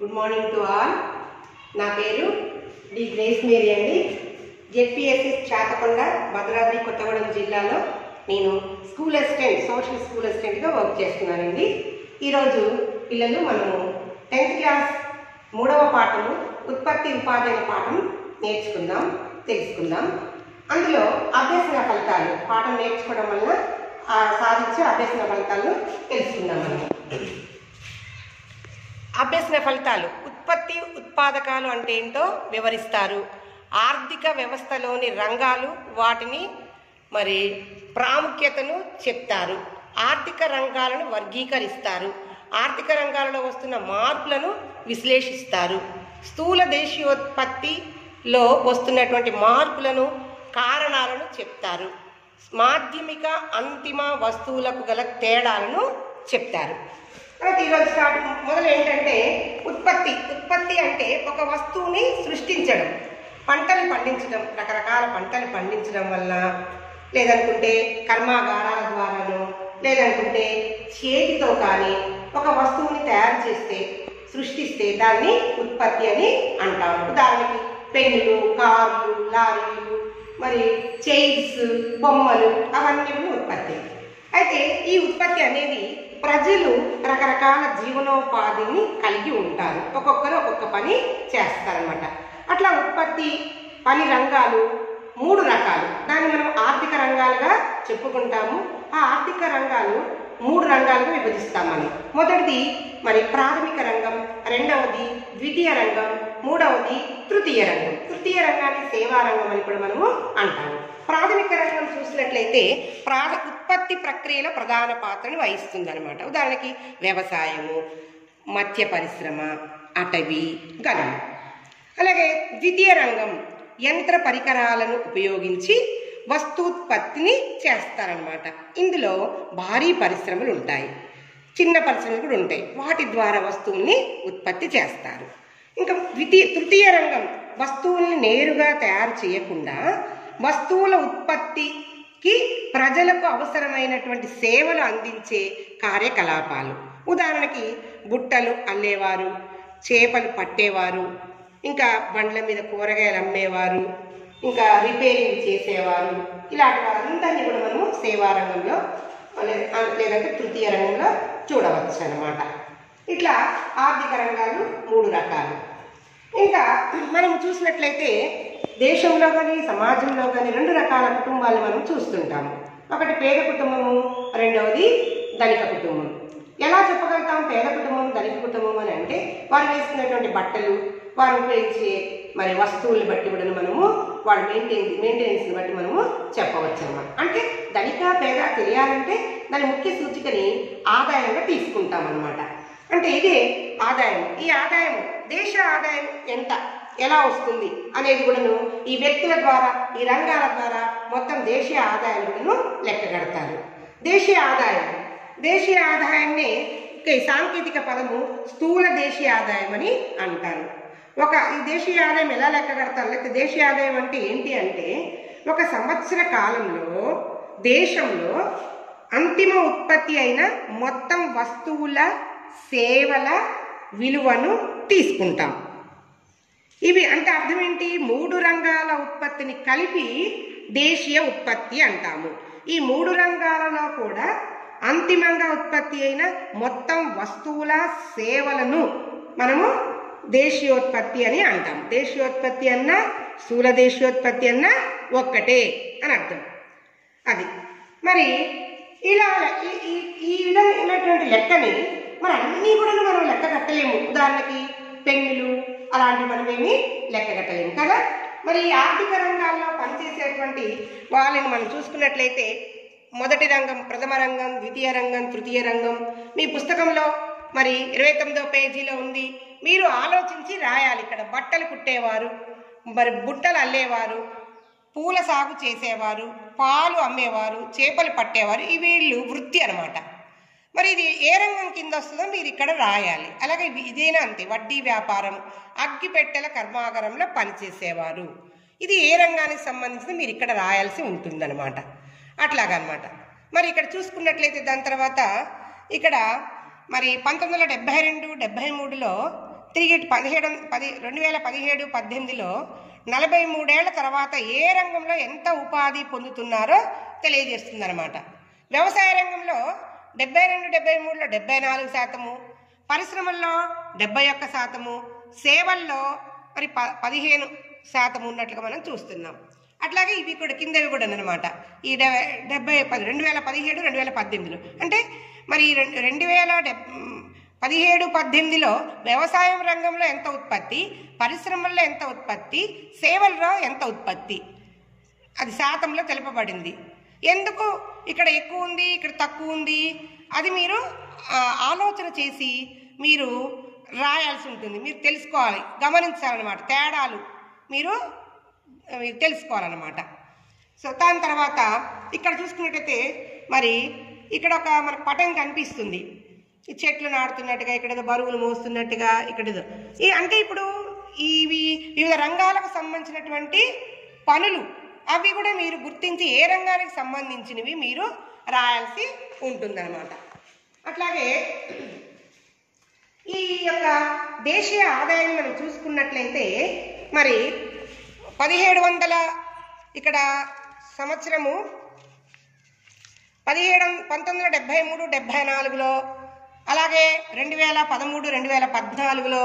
good morning to all నా పేరు D Grace Mary అండి జెడ్పిఎస్ఎస్ చాతకొండ భద్రాద్రి కొత్తగూడెం జిల్లాలో నేను స్కూల్ అసిస్టెంట్ సోషల్ స్కూల్ అసిస్టెంట్గా వర్క్ చేస్తున్నానండి ఈరోజు పిల్లలు మనము టెన్త్ క్లాస్ మూడవ పాఠము ఉత్పత్తి ఉపాధి అనే పాఠం నేర్చుకుందాం తెలుసుకుందాం అందులో అభ్యసన ఫలితాలు పాఠం నేర్చుకోవడం వల్ల ఆ సాధించే అభ్యసన ఫలితాలను తెలుసుకుందాం మనం అభ్యసన ఫలితాలు ఉత్పత్తి ఉత్పాదకాలు అంటే ఏంటో వివరిస్తారు ఆర్థిక వ్యవస్థలోని రంగాలు వాటిని మరి ప్రాముఖ్యతను చెప్తారు ఆర్థిక రంగాలను వర్గీకరిస్తారు ఆర్థిక రంగాలలో వస్తున్న మార్పులను విశ్లేషిస్తారు స్థూల దేశీయోత్పత్తిలో వస్తున్నటువంటి మార్పులను కారణాలను చెప్తారు మాధ్యమిక అంతిమ వస్తువులకు గల తేడాలను చెప్తారు మనకి ఈరోజు స్టార్ట్ మొదలు ఏంటంటే ఉత్పత్తి ఉత్పత్తి అంటే ఒక వస్తువుని సృష్టించడం పంటలు పండించడం రకరకాల పంటలు పండించడం వల్ల లేదనుకుంటే కర్మాగారాల ద్వారాను లేదనుకుంటే చేతితో కానీ ఒక వస్తువుని తయారు చేస్తే సృష్టిస్తే దాన్ని ఉత్పత్తి అని అంటాం ఉదాహరణకి పెన్నులు కార్లు లారీలు మరి చైర్స్ బొమ్మలు అవన్నీ కూడా ఉత్పత్తి అయితే ఈ ఉత్పత్తి అనేది ప్రజలు రకరకాల జీవనోపాధిని కలిగి ఉంటారు ఒక్కొక్కరు ఒక్కొక్క పని చేస్తారనమాట అట్లా ఉత్పత్తి పని రంగాలు మూడు రకాలు దాన్ని మనం ఆర్థిక రంగాలుగా చెప్పుకుంటాము ఆ ఆర్థిక రంగాలు మూడు రంగాలుగా విభజిస్తాం మనం మొదటిది మరి ప్రాథమిక రంగం రెండవది ద్వితీయ రంగం మూడవది తృతీయ రంగం తృతీయ రంగాన్ని సేవా రంగం అని కూడా మనము అంటాము ప్రాథమిక రంగం చూసినట్లయితే ప్రాథ ఉత్పత్తి ప్రక్రియలో ప్రధాన పాత్రను వహిస్తుంది అనమాట ఉదాహరణకి వ్యవసాయము మత్స్య పరిశ్రమ అటవీ గనం అలాగే ద్వితీయ రంగం యంత్ర పరికరాలను ఉపయోగించి వస్తూత్పత్తిని చేస్తారనమాట ఇందులో భారీ పరిశ్రమలు ఉంటాయి చిన్న పరిశ్రమలు కూడా ఉంటాయి వాటి ద్వారా వస్తువుల్ని ఉత్పత్తి చేస్తారు ఇంకా ద్వితీయ తృతీయ రంగం వస్తువుల్ని నేరుగా తయారు చేయకుండా వస్తువుల ఉత్పత్తికి ప్రజలకు అవసరమైనటువంటి సేవలు అందించే కార్యకలాపాలు ఉదాహరణకి బుట్టలు అల్లేవారు చేపలు పట్టేవారు ఇంకా బండ్ల మీద కూరగాయలు అమ్మేవారు ఇంకా రిపేరింగ్ చేసేవారు ఇలాంటి వారందరినీ కూడా మనము సేవా రంగంలో లే- లేదంటే తృతీయ రంగంలో చూడవచ్చు అన్నమాట ఇట్లా ఆర్థిక రంగాలు మూడు రకాలు ఇంకా మనం చూసినట్లయితే దేశంలో కానీ సమాజంలో కానీ రెండు రకాల కుటుంబాలు మనం చూస్తుంటాము ఒకటి పేద కుటుంబము రెండవది ధనిక కుటుంబం ఎలా చెప్పగలుగుతాం పేద కుటుంబం ధనిక కుటుంబం అని అంటే వారు వేసుకున్నటువంటి బట్టలు వారు ఉపయోగించే మరి వస్తువుల్ని బట్టి కూడా మనము వాళ్ళ మెయింటెన్ మెయింటెనెన్స్ని బట్టి మనము చెప్పవచ్చు అనమాట అంటే ధనిక పేద తెలియాలంటే దాని ముఖ్య సూచికని ఆదాయంగా తీసుకుంటాం అనమాట అంటే ఇదే ఆదాయం ఈ ఆదాయం దేశ ఆదాయం ఎంత ఎలా వస్తుంది అనేది కూడాను ఈ వ్యక్తుల ద్వారా ఈ రంగాల ద్వారా మొత్తం దేశీయ ఆదాయం కూడాను లెక్క కడతారు దేశీయ ఆదాయం దేశీయ ఆదాయాన్ని ఈ సాంకేతిక పదము స్థూల దేశీయ ఆదాయం అని అంటారు ఒక ఈ దేశీయ ఆదాయం ఎలా లెక్క కడతారు లేకపోతే దేశీయ ఆదాయం అంటే ఏంటి అంటే ఒక సంవత్సర కాలంలో దేశంలో అంతిమ ఉత్పత్తి అయిన మొత్తం వస్తువుల సేవల విలువను తీసుకుంటాం ఇవి అంటే అర్థం ఏంటి మూడు రంగాల ఉత్పత్తిని కలిపి దేశీయ ఉత్పత్తి అంటాము ఈ మూడు రంగాలలో కూడా అంతిమంగా ఉత్పత్తి అయిన మొత్తం వస్తువుల సేవలను మనము దేశీయోత్పత్తి అని అంటాం దేశీయోత్పత్తి అన్నా స్థూల దేశీయోత్పత్తి అన్నా ఒక్కటే అని అర్థం అది మరి ఇలా ఈ- ఈ- ఈ విధంగా ఉన్నటువంటి లెక్కని మరి అన్నీ కూడా మనం లెక్క కట్టలేము ఉదాహరణకి పెన్నులు అలాంటివి మనం ఏమి లెక్క కట్టలేము కదా మరి ఈ ఆర్థిక రంగాల్లో పనిచేసేటువంటి వాళ్ళని మనం చూసుకున్నట్లయితే మొదటి రంగం ప్రథమ రంగం ద్వితీయ రంగం తృతీయ రంగం మీ పుస్తకంలో మరి ఇరవై తొమ్మిదో పేజీలో ఉంది మీరు ఆలోచించి రాయాలి ఇక్కడ బట్టలు కుట్టేవారు మరి బుట్టలు అల్లేవారు పూల సాగు చేసేవారు పాలు అమ్మేవారు చేపలు పట్టేవారు ఈ వీళ్ళు వృత్తి అనమాట మరి ఇది ఏ రంగం కింద వస్తుందో మీరు ఇక్కడ రాయాలి అలాగే ఇది- ఇదేనా అంతే వడ్డీ వ్యాపారం అగ్గిపెట్టెల కర్మాగారంలో పనిచేసేవారు ఇది ఏ రంగానికి సంబంధించింది మీరు ఇక్కడ రాయాల్సి ఉంటుందన్నమాట అట్లాగనమాట మరి ఇక్కడ చూసుకున్నట్లయితే దాని తర్వాత ఇక్కడ మరి పంతొమ్మిది వందల డెబ్బై రెండు డెబ్బై మూడులో తిరిగి పదిహేడు పది రెండు వేల పదిహేడు పద్దెనిమిదిలో నలభై మూడేళ్ల తర్వాత ఏ రంగంలో ఎంత ఉపాధి పొందుతున్నారో తెలియజేస్తుంది అనమాట వ్యవసాయ రంగంలో డెబ్బై రెండు డెబ్బై మూడులో డెబ్బై నాలుగు శాతము పరిశ్రమల్లో డెబ్బై ఒక్క శాతము సేవల్లో మరి ప పదిహేను శాతం ఉన్నట్లుగా మనం చూస్తున్నాం అట్లాగే ఇవి కూడా కిందవి కూడా అనమాట ఈ డె- డెబ్బై పది రెండు వేల పదిహేడు రెండు వేల పద్దెనిమిదిలో అంటే మరి ఈ రెండు రెండు వేల డెబ్ పదిహేడు పద్దెనిమిదిలో వ్యవసాయం రంగంలో ఎంత ఉత్పత్తి పరిశ్రమల్లో ఎంత ఉత్పత్తి సేవల్లో ఎంత ఉత్పత్తి అది శాతంలో తెలుపబడింది ఎందుకు ఇక్కడ ఎక్కువ ఉంది ఇక్కడ తక్కువ ఉంది అది మీరు ఆ, ఆలోచన చేసి మీరు రాయాల్సి ఉంటుంది మీరు తెలుసుకోవాలి గమనించాలన్నమాట తేడాలు మీరు ఆ, మీరు తెలుసుకోవాలన్నమాట సో దాని తర్వాత ఇక్కడ చూసుకున్నట్టయితే మరి ఇక్కడ ఒక మనకు పటం కనిపిస్తుంది ఈ చెట్లు నాడుతున్నట్టుగా ఇక్కడ ఏదో బరువులు మోస్తున్నట్టుగా ఇక్కడ ఏదో ఈ అంటే ఇప్పుడు ఇవి వివిధ రంగాలకు సంబంధించినటువంటి పనులు అవి కూడా మీరు గుర్తించి ఏ రంగానికి సంబంధించినవి మీరు రాయాల్సి ఉంటుందన్నమాట అట్లాగే ఈ యొక్క దేశీయ ఆదాయం మనం చూసుకున్నట్లయితే మరి పదిహేడు వందల ఇక్కడ సంవత్సరము పదిహేడు పంతొమ్మిది వందల డెబ్భై మూడు డెబ్భై నాలుగులో అలాగే రెండు వేల పదమూడు రెండు వేల పద్నాలుగులో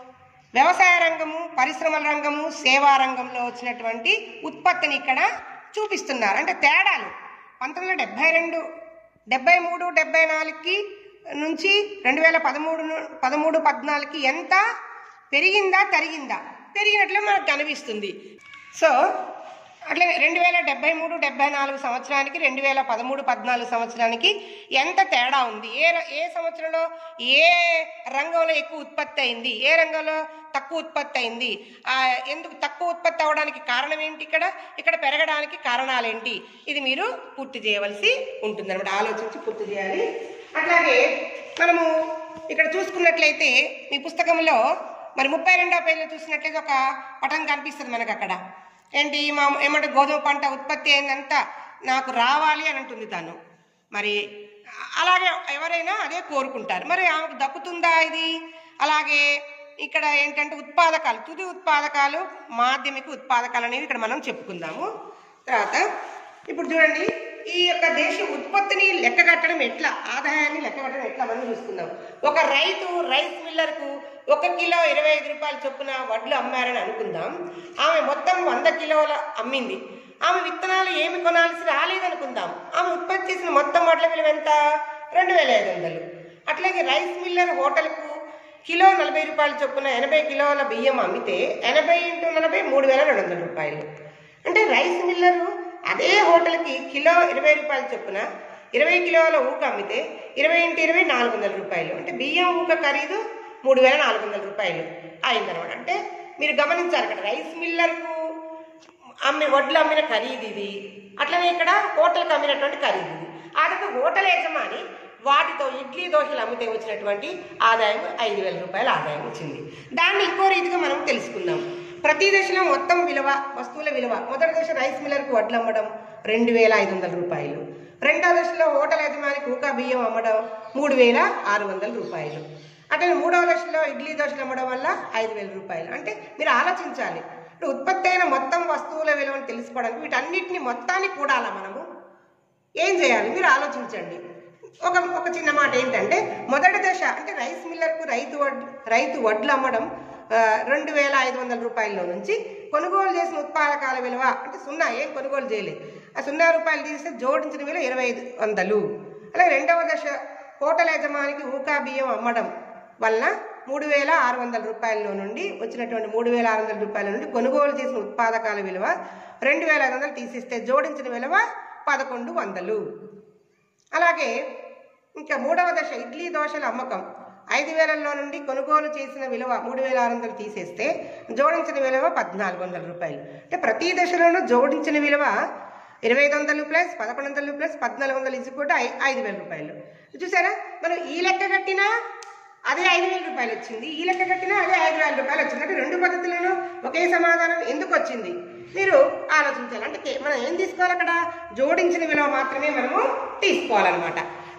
వ్యవసాయ రంగము పరిశ్రమల రంగము సేవా రంగంలో వచ్చినటువంటి ఉత్పత్తిని ఇక్కడ చూపిస్తున్నారు అంటే తేడాలు పంతొమ్మిది వందల డెబ్భై రెండు డెబ్బై మూడు డెబ్బై నాలుగుకి నుంచి రెండు వేల పదమూడు ను- పదమూడు పద్నాలుగుకి ఎంత పెరిగిందా తరిగిందా పెరిగినట్లు మనకు కనిపిస్తుంది సో అట్లా రెండు వేల డెబ్బై మూడు డెబ్బై నాలుగు సంవత్సరానికి రెండు వేల పదమూడు పద్నాలుగు సంవత్సరానికి ఎంత తేడా ఉంది ఏ ర- ఏ సంవత్సరంలో ఏ రంగంలో ఎక్కువ ఉత్పత్తి అయింది ఏ రంగంలో తక్కువ ఉత్పత్తి అయింది ఆ, ఎందుకు తక్కువ ఉత్పత్తి అవడానికి కారణం ఏంటి ఇక్కడ ఇక్కడ పెరగడానికి కారణాలు ఏంటి ఇది మీరు పూర్తి చేయవలసి ఉంటుంది అనమాట ఆలోచించి పూర్తి చేయాలి అట్లాగే మనము ఇక్కడ చూసుకున్నట్లయితే మీ పుస్తకంలో మరి ముప్పై రెండో పేజీలో చూసినట్లయితే ఒక పటం కనిపిస్తుంది మనకు అక్కడ ఏంటి మా ఏమంటే గోధుమ పంట ఉత్పత్తి అయిందంతా నాకు రావాలి అని అంటుంది తను మరి అలాగే ఎవరైనా అదే కోరుకుంటారు మరి ఆమెకు దక్కుతుందా ఇది అలాగే ఇక్కడ ఏంటంటే ఉత్పాదకాలు తుది ఉత్పాదకాలు మాధ్యమిక ఉత్పాదకాలు అనేవి ఇక్కడ మనం చెప్పుకుందాము తర్వాత ఇప్పుడు చూడండి ఈ యొక్క దేశ ఉత్పత్తిని లెక్క కట్టడం ఎట్లా ఆదాయాన్ని లెక్క కట్టడం ఎట్లా మనం చూసుకుందాం ఒక రైతు రైస్ మిల్లర్కు ఒక కిలో ఇరవై ఐదు రూపాయల చొప్పున వడ్లు అమ్మారని అనుకుందాం ఆమె మొత్తం వంద కిలోల అమ్మింది ఆమె విత్తనాలు ఏమి కొనాల్సి రాలేదనుకుందాం ఆమె ఉత్పత్తి చేసిన మొత్తం వడ్ల విలువ ఎంత రెండు వేల ఐదు వందలు అట్లాగే రైస్ మిల్లర్ హోటల్కు కిలో నలభై రూపాయల చొప్పున ఎనభై కిలోల బియ్యం అమ్మితే ఎనభై ఇంటూ నలభై మూడు వేల రెండు వందల రూపాయలు అంటే రైస్ మిల్లరు అదే హోటల్కి కిలో ఇరవై రూపాయల చొప్పున ఇరవై కిలోల ఊక అమ్మితే ఇరవై ఇంటూ ఇరవై నాలుగు వందల రూపాయలు అంటే బియ్యం ఊక ఖరీదు మూడు వేల నాలుగు వందల రూపాయలు అయిందనమాట అంటే మీరు గమనించారు ఇక్కడ రైస్ మిల్లర్కు అమ్మి వడ్లు అమ్మిన ఖరీదు ఇది అట్లనే ఇక్కడ హోటల్కి అమ్మినటువంటి ఖరీదు ఇది ఆ తర్వాత హోటల్ యజమాని వాటితో ఇడ్లీ దోశలు అమ్మితే వచ్చినటువంటి ఆదాయం ఐదు వేల రూపాయల ఆదాయం వచ్చింది దాన్ని ఇంకో రీతిగా మనం తెలుసుకుందాం ప్రతి దశలో మొత్తం విలువ వస్తువుల విలువ మొదటి దశ రైస్ మిల్లర్కు వడ్లు అమ్మడం రెండు వేల ఐదు వందల రూపాయలు రెండో దశలో హోటల్ యజమానికి ఊకా బియ్యం అమ్మడం మూడు వేల ఆరు వందల రూపాయలు అట్లనే మూడవ దశలో ఇడ్లీ దోశలు అమ్మడం వల్ల ఐదు వేల రూపాయలు అంటే మీరు ఆలోచించాలి ఇప్పుడు ఉత్పత్తి అయిన మొత్తం వస్తువుల విలువను తెలుసుకోవడానికి వీటన్నిటిని మొత్తాన్ని కూడాలా మనము ఏం చేయాలి మీరు ఆలోచించండి ఒక ఒక చిన్న మాట ఏంటంటే మొదటి దశ అంటే రైస్ మిల్లర్కు రైతు వడ్ రైతు వడ్లు అమ్మడం ఆ, రెండు వేల ఐదు వందల రూపాయల్లో నుంచి కొనుగోలు చేసిన ఉత్పాదకాల విలువ అంటే సున్నా ఏం కొనుగోలు చేయలేదు ఆ సున్నా రూపాయలు తీస్తే జోడించిన విలువ ఇరవై ఐదు వందలు అలాగే రెండవ దశ హోటల్ యజమానికి ఊకా బియ్యం అమ్మడం వలన మూడు వేల ఆరు వందల రూపాయల నుండి వచ్చినటువంటి మూడు వేల ఆరు వందల రూపాయల నుండి కొనుగోలు చేసిన ఉత్పాదకాల విలువ రెండు వేల ఐదు వందలు తీసిస్తే జోడించిన విలువ పదకొండు వందలు అలాగే ఇంకా మూడవ దశ ఇడ్లీ దోశల అమ్మకం ఐదు వేలలో నుండి కొనుగోలు చేసిన విలువ మూడు వేల ఆరు వందలు తీసేస్తే జోడించిన విలువ పద్నాలుగు వందల రూపాయలు అంటే ప్రతి దశలోనూ జోడించిన విలువ ఇరవై ఐదు వందలు ప్లస్ పదకొండు వందలు ప్లస్ పద్నాలుగు వందలు ఇచ్చి కూడా ఐ- ఐదు వేల రూపాయలు చూసారా మనం ఈ లెక్క కట్టినా అదే ఐదు వేల రూపాయలు వచ్చింది ఈ లెక్క కట్టినా అదే ఐదు వేల రూపాయలు వచ్చింది అంటే రెండు పద్ధతులను ఒకే సమాధానం ఎందుకు వచ్చింది మీరు ఆలోచించాలి అంటే కే- మనం ఏం తీసుకోవాలి అక్కడ జోడించిన విలువ మాత్రమే మనము తీసుకోవాలన్నమాట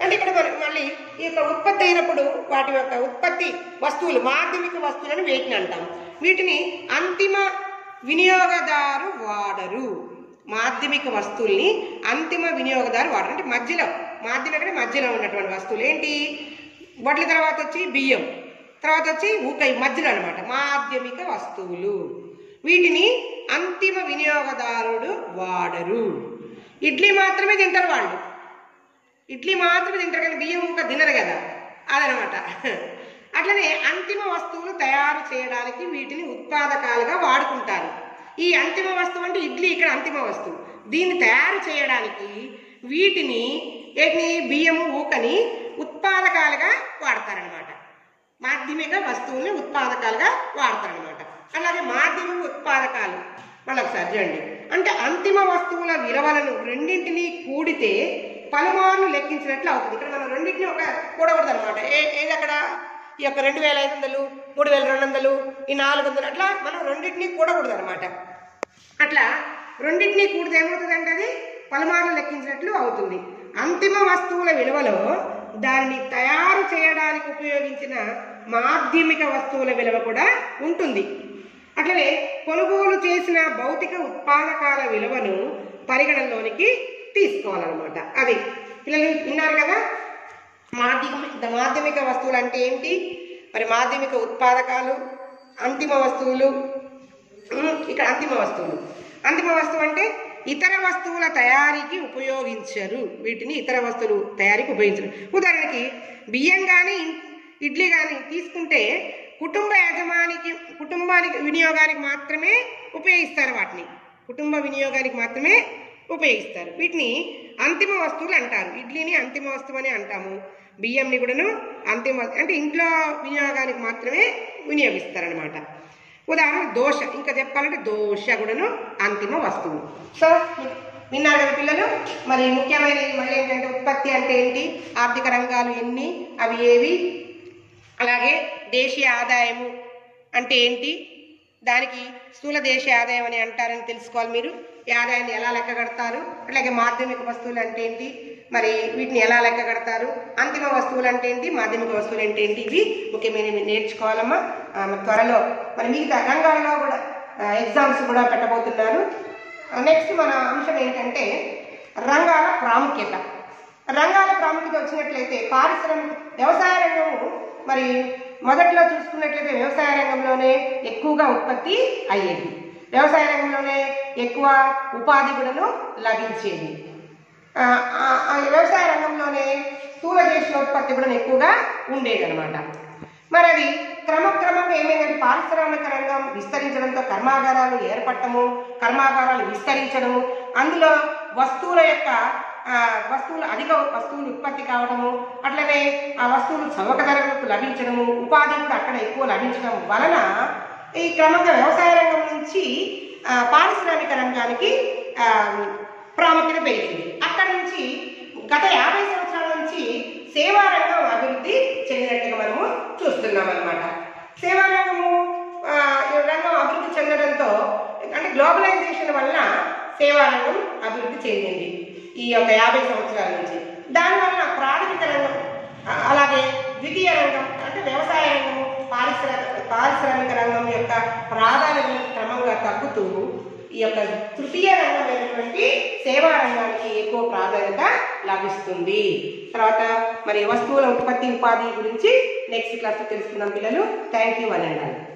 అంటే ఇక్కడ మరి మళ్ళీ ఈ యొక్క ఉత్పత్తి అయినప్పుడు వాటి యొక్క ఉత్పత్తి వస్తువులు మాధ్యమిక వస్తువులను వీటిని అంటాం వీటిని అంతిమ వినియోగదారు వాడరు మాధ్యమిక వస్తువుల్ని అంతిమ వినియోగదారు వాడరు అంటే మధ్యలో మాధ్యమిక అంటే మధ్యలో ఉన్నటువంటి వస్తువులు ఏంటి వడ్ల తర్వాత వచ్చి బియ్యం తర్వాత వచ్చి ఊక మధ్యలో అనమాట మాధ్యమిక వస్తువులు వీటిని అంతిమ వినియోగదారుడు వాడరు ఇడ్లీ మాత్రమే తింటారు వాళ్ళు ఇడ్లీ మాత్రమే తింటారు కానీ బియ్యం ఇంకా తినరు కదా అదనమాట అట్లనే అంతిమ వస్తువులు తయారు చేయడానికి వీటిని ఉత్పాదకాలుగా వాడుకుంటారు ఈ అంతిమ వస్తువు అంటే ఇడ్లీ ఇక్కడ అంతిమ వస్తువు దీన్ని తయారు చేయడానికి వీటిని ఏంటి బియ్యము ఊకని ఉత్పాదకాలుగా వాడతారనమాట మాధ్యమిక వస్తువుల్ని ఉత్పాదకాలుగా వాడతారనమాట అలాగే మాధ్యమిక ఉత్పాదకాలు మళ్ళీ ఒకసారి చూడండి అంటే అంతిమ వస్తువుల విలువలను రెండింటినీ కూడితే పలుమార్లు లెక్కించినట్లు అవుతుంది ఇక్కడ మనం రెండింటిని ఒక కూడకూడదు అనమాట ఏ ఏది అక్కడ ఈ యొక్క రెండు వేల ఐదు వందలు మూడు వేల రెండు వందలు ఈ నాలుగు వందలు అట్లా మనం రెండింటిని కూడకూడదు అనమాట అట్లా రెండింటినీ కూడితే ఏమవుతుంది అంటే అది పలుమార్లు లెక్కించినట్లు అవుతుంది అంతిమ వస్తువుల విలువలో దానిని తయారు చేయడానికి ఉపయోగించిన మాధ్యమిక వస్తువుల విలువ కూడా ఉంటుంది అట్లనే కొనుగోలు చేసిన భౌతిక ఉత్పాదకాల విలువను పరిగణనలోనికి తీసుకోవాలన్నమాట అది పిల్లలు విన్నారు కదా మాధ్యమిక మాధ్యమిక వస్తువులు అంటే ఏంటి మరి మాధ్యమిక ఉత్పాదకాలు అంతిమ వస్తువులు ఉమ్, ఇక్కడ అంతిమ వస్తువులు అంతిమ వస్తువు అంటే ఇతర వస్తువుల తయారీకి ఉపయోగించరు వీటిని ఇతర వస్తువులు తయారీకి ఉపయోగించరు ఉదాహరణకి బియ్యం కానీ ఇడ్లీ కానీ తీసుకుంటే కుటుంబ యజమానికి కుటుంబానికి వినియోగానికి మాత్రమే ఉపయోగిస్తారు వాటిని కుటుంబ వినియోగానికి మాత్రమే ఉపయోగిస్తారు వీటిని అంతిమ వస్తువులు అంటారు ఇడ్లీని అంతిమ వస్తువు అని అంటాము బియ్యంని కూడాను అంతిమ అంటే ఇంట్లో వినియోగానికి మాత్రమే వినియోగిస్తారనమాట ఉదాహరణ దోశ ఇంకా చెప్పాలంటే దోశ కూడాను అంతిమ వస్తువు సో విన్నారు కదా పిల్లలు మరి ముఖ్యమైనది మళ్ళీ ఏంటంటే ఉత్పత్తి అంటే ఏంటి ఆర్థిక రంగాలు ఎన్ని అవి ఏవి అలాగే దేశీయ ఆదాయము అంటే ఏంటి దానికి స్థూల దేశీయ ఆదాయం అని అంటారని తెలుసుకోవాలి మీరు ఈ ఆదాయాన్ని ఎలా లెక్క కడతారు అట్లాగే మాధ్యమిక వస్తువులు అంటే ఏంటి మరి వీటిని ఎలా లెక్క కడతారు అంతిమ వస్తువులు అంటే ఏంటి మాధ్యమిక వస్తువులు అంటే ఏంటి ఇవి ముఖ్యమైనవి నేర్చుకోవాలమ్మా ఆ, మరి త్వరలో మరి మిగతా రంగాల్లో కూడా ఎగ్జామ్స్ కూడా పెట్టబోతున్నారు నెక్స్ట్ మన అంశం ఏంటంటే రంగాల ప్రాముఖ్యత రంగాల ప్రాముఖ్యత వచ్చినట్లయితే పారిశ్రామిక వ్యవసాయ రంగము మరి మొదట్లో చూసుకున్నట్లయితే వ్యవసాయ రంగంలోనే ఎక్కువగా ఉత్పత్తి అయ్యేది వ్యవసాయ రంగంలోనే ఎక్కువ ఉపాధి కూడాను లభించేది ఆ, ఆ, ఆ వ్యవసాయ రంగంలోనే స్థూల దేశీయోత్పత్తి కూడా ఎక్కువగా ఉండేది అనమాట మరి అది క్రమక్రమంగా ఏమైందంటే పారిశ్రామిక రంగం విస్తరించడంతో కర్మాగారాలు ఏర్పడటము కర్మాగారాలు విస్తరించడము అందులో వస్తువుల యొక్క ఆ, వస్తువులు అధిక వస్తువులు ఉత్పత్తి కావడము అట్లనే ఆ వస్తువులు చౌక ధరలకు లభించడము ఉపాధి కూడా అక్కడ ఎక్కువ లభించడం వలన ఈ క్రమంగా వ్యవసాయ రంగం నుంచి ఆ, పారిశ్రామిక రంగానికి ఆ, ప్రాముఖ్యత పెరిగింది అక్కడ నుంచి గత యాభై సంవత్సరాల నుంచి సేవా రంగం అభివృద్ధి చెందినట్టుగా మనము చూస్తున్నాం అనమాట సేవా రంగము ఆ, ఈ రంగం అభివృద్ధి చెందడంతో అంటే గ్లోబలైజేషన్ వల్ల సేవా రంగం అభివృద్ధి చెందింది ఈ యొక్క యాభై సంవత్సరాల నుంచి దానివల్ల ప్రాథమిక రంగం ఆ, అలాగే ద్వితీయ రంగం అంటే వ్యవసాయ రంగము పారిశ్రామిక పారిశ్రామిక రంగం యొక్క ప్రాధాన్యత క్రమంగా తగ్గుతూ ఈ యొక్క తృతీయ రంగమైనటువంటి సేవా రంగానికి ఎక్కువ ప్రాధాన్యత లభిస్తుంది తర్వాత మరి వస్తువుల ఉత్పత్తి ఉపాధి గురించి నెక్స్ట్ క్లాస్ తెలుసుకుందాం పిల్లలు థ్యాంక్ యూ అని